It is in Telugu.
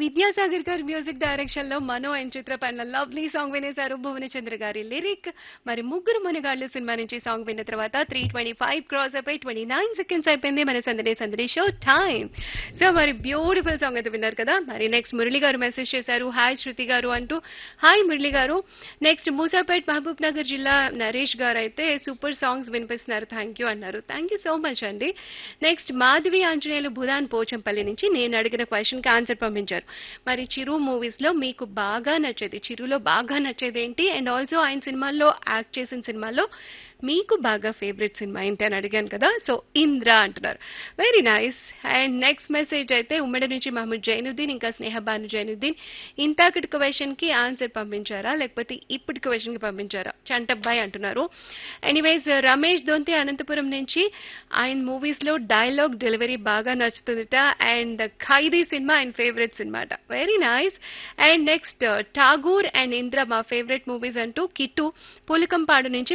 విద్యాసాగర్ గారి మ్యూజిక్ డైరెక్షన్ లో మనో అండ్ చిత్ర పైన లవ్లీ సాంగ్ వినేశారు భువనచంద్ర గారి లిరిక్ మరి ముగ్గురు మునగాళ్ళు సినిమా నుంచి సాంగ్ విన్న తర్వాత త్రీ ట్వంటీ ఫైవ్ క్రాస్ అయిపోయి ట్వంటీ నైన్ సెకండ్స్ అయిపోయింది మన Sandadi Sandadi show time so మరి బ్యూటిఫుల్ సాంగ్ అయితే విన్నారు కదా మరి నెక్స్ట్ మురళి గారు మెసేజ్ చేశారు హాయ్ శృతి గారు అంటూ హాయ్ మురళి గారు నెక్స్ట్ మూసాపేట్ మహబూబ్ నగర్ జిల్లా నరేష్ గారు అయితే సూపర్ సాంగ్స్ వినిపిస్తున్నారు థ్యాంక్ యూ అన్నారు థ్యాంక్ యూ సో మచ్ అండి నెక్స్ట్ మాధవి ఆంజనేయులు బుధాన్ పోచంపల్లి నుంచి నేను అడిగిన క్వశ్చన్ కి ఆన్సర్ పంపించారు మరి చిరు మూవీస్ లో మీకు బాగా నచ్చేది చిరులో బాగా నచ్చేది ఏంటి అండ్ ఆల్సో ఆయన సినిమాల్లో యాక్ట్ చేసిన సినిమాల్లో మీకు బాగా ఫేవరెట్ సినిమా ఏంటి అని అడిగాను కదా సో ఇంద్ర అంటున్నారు very nice and next message అయితే ఉమ్మడి నుంచి మహమ్మద్ జైనుద్దీన్ ఇంకా స్నేహ బాను జైనుద్దీన్ ఇంతాకటి క్వశ్చన్ కి ఆన్సర్ పంపించారా లేకపోతే ఇప్పటి క్వశ్చన్ కి పంపించారా చంటబ్బాయి అంటున్నారు ఎనీవేస్ రమేష్ దొంతి అనంతపురం నుంచి ఆయన మూవీస్ లో డైలాగ్ డెలివరీ బాగా నచ్చుతుందిట అండ్ ఖైదీ సినిమా ఆయన ఫేవరెట్ సినిమా అట very nice and next Tagore and Indra మా ఫేవరెట్ మూవీస్ అంటూ కిట్టు పులికంపాడు నుంచి